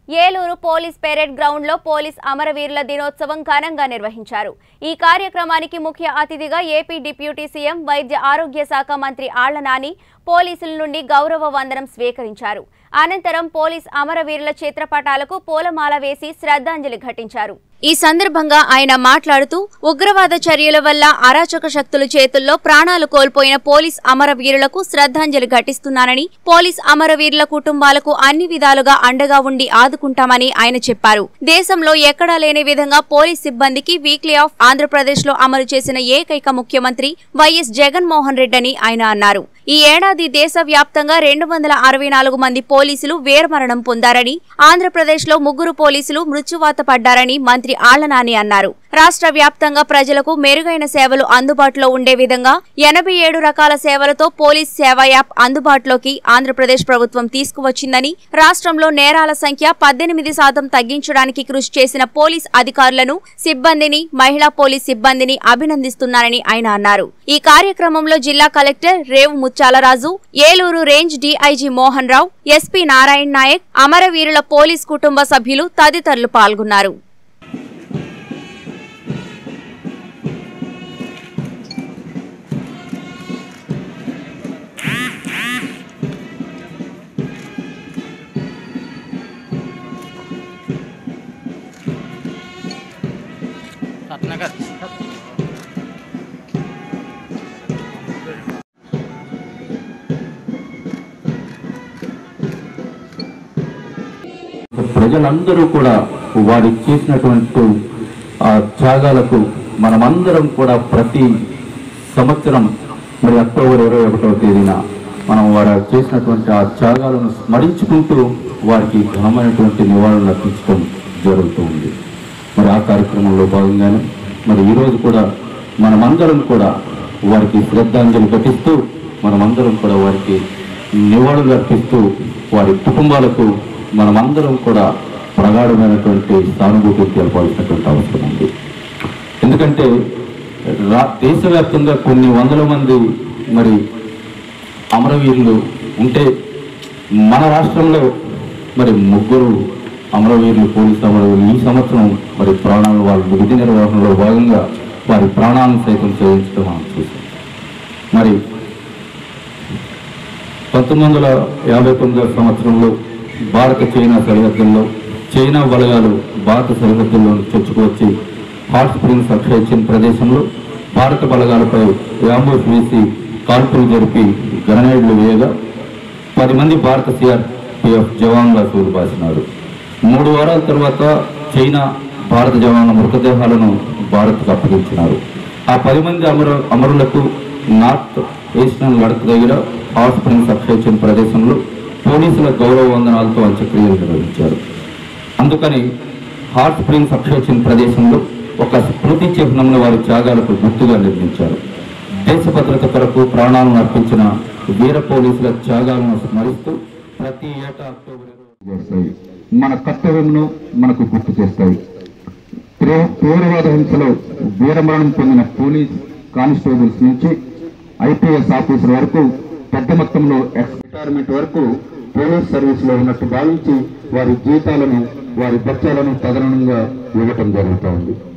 Eluru police parade గ్రౌండ్లో police అమరవీరుల దినోత్సవం ఘనంగా నిర్వహించారు ఈ కార్యక్రమానికి ముఖ్య అతిథిగా ఏపీ డిప్యూటీ సీఎం వైద్య ఆరోగ్య శాఖ మంత్రి ఆళ్ల నాని పోలీసుల నుండి గౌరవ వందనం స్వీకరించారు అనంతరం పోలీస్ అమరవీరుల చిత్రపటాలకు పూలమాల వేసి శ్రద్ధాంజలి ఘటించారు ఈ సందర్భంగా ఆయన మాట్లాడుతూ ఉగ్రవాద చర్యల వల్ల అరాచక శక్తుల చేతుల్లో ప్రాణాలు కోల్పోయిన పోలీస్ అమరవీరులకు శ్రద్ధాంజలి ఘటిస్తున్నానని పోలీస్ అమరవీరుల కుటుంబాలకు అన్ని విధాలుగా అండగా ఉండి ఆదుకుంటామని ఆయన చెప్పారు దేశంలో ఎక్కడా లేని విధంగా పోలీస్ సిబ్బందికి వీక్లీ ఆఫ్ ఆంధ్రప్రదేశ్ లో అమలు చేసిన ఏకైక ముఖ్యమంత్రి వైఎస్ జగన్మోహన్ రెడ్డి అని ఆయన అన్నారు ఈ ఏడాది దేశవ్యాప్తంగా రెండు వందల అరవై నాలుగు మంది పోలీసులు వీరమరణం పొందారని ఆంధ్రప్రదేశ్ లో ముగ్గురు పోలీసులు మృత్యువాత పడ్డారని మంత్రి ఆళ్లనాని అన్నారు రాష్ట్ర వ్యాప్తంగా ప్రజలకు మెరుగైన సేవలు అందుబాటులో ఉండే విధంగా ఎనభై ఏడు రకాల సేవలతో పోలీస్ సేవా యాప్ అందుబాటులోకి ఆంధ్రప్రదేశ్ ప్రభుత్వం తీసుకువచ్చిందని రాష్ట్రంలో నేరాల సంఖ్య పద్దెనిమిది శాతం తగ్గించడానికి కృషి చేసిన పోలీస్ అధికారులను సిబ్బందిని మహిళా పోలీస్ సిబ్బందిని అభినందిస్తున్నారని ఆయన అన్నారు ఈ కార్యక్రమంలో జిల్లా collector Revu Muthyalaraju Eluru range DIG Mohan Rao SP Narayana Nayak అమరవీరుల పోలీస్ కుటుంబ సభ్యులు తదితరులు పాల్గొన్నారు రత్నగర్ ప్రజలందరూ కూడా వారు చేసినటువంటి ఆ త్యాగాలకు మనమందరం కూడా ప్రతి సంవత్సరం మరి అక్టోబర్ ఇరవై ఒకటవ తేదీన మనం వారు చేసినటువంటి ఆ త్యాగాలను స్మరించుకుంటూ వారికి ఘనమైనటువంటి నివాళులు అర్పించడం జరుగుతుంది మరి ఆ కార్యక్రమంలో భాగంగానే మరి ఈరోజు కూడా మనమందరం కూడా వారికి శ్రద్ధాంజలి ఘటిస్తూ మనమందరం కూడా వారికి నివాళులు అర్పిస్తూ వారి కుటుంబాలకు మనమందరం కూడా ప్రగాఢమైనటువంటి సానుభూతి తెలపాల్సినటువంటి అవసరం ఉంది ఎందుకంటే రా దేశవ్యాప్తంగా కొన్ని వందల మంది మరి అమరవీరులు ఉంటే మన రాష్ట్రంలో మరి ముగ్గురు అమరవీరులు పోలీసు అమరవీరులు ఈ సంవత్సరం మరి ప్రాణాలు వాళ్ళ విధి నిర్వహణలో భాగంగా వారి ప్రాణాలను సైతం చేయించడం మనం చూసాం మరి పంతొమ్మిది వందల యాభై తొమ్మిదవ సంవత్సరంలో భారత చైనా సరిహద్దుల్లో చైనా బలగాలు భారత సరిహద్దుల్లో చొచ్చుకువచ్చి హాట్ స్ప్రింగ్స్ అక్షయించిన ప్రదేశంలో భారత బలగాలపై యాంబూస్ వేసి కాల్పులు జరిపి గ్రనేడ్లు వేయగా పది మంది భారత సిఆర్పిఎఫ్ జవాన్ల బాసినారు మూడు వారాల తర్వాత చైనా భారత జవాన్ల మృతదేహాలను భారత్కు అప్పగించినారు ఆ పది మంది అమర అమరులకు నార్త్ ఈస్టర్న్ లడక్ దగ్గర హాట్ స్ప్రింగ్స్ అక్షయించిన ప్రదేశంలో పోలీసుల గౌరవ వందనాలతో అంత్యక్రియలు నిర్వహించారు అందుకని హాట్ స్ప్రింగ్స్ అక్షయించిన ప్రదేశంలో ఒక స్మృతి చిహ్నంను వారి త్యాగాలకు గుర్తుగా నిర్మించారు దేశ భద్రత కొరకు ప్రాణాలను అర్పించిన వీర పోలీసుల త్యాగాలను స్మరిస్తూ ప్రతి ఏటా అక్టోబర్ ఇరవై చేస్తాయి మన కర్తవ్యంను మనకు గుర్తు చేస్తాయి తీవ్ర- తీవ్రవాద హింసలో వీరమరణం పొందిన పోలీస్ కానిస్టేబుల్స్ నుంచి ఐపీఎస్ ఆఫీసర్ వరకు పెద్ద మొత్తంలో ఎక్స్ రిటైర్మెంట్ వరకు పోలీస్ సర్వీస్ లో ఉన్నట్టు భావించి వారి జీతాలను వారి బత్యాలను తదనంగా ఇవ్వటం జరుగుతోంది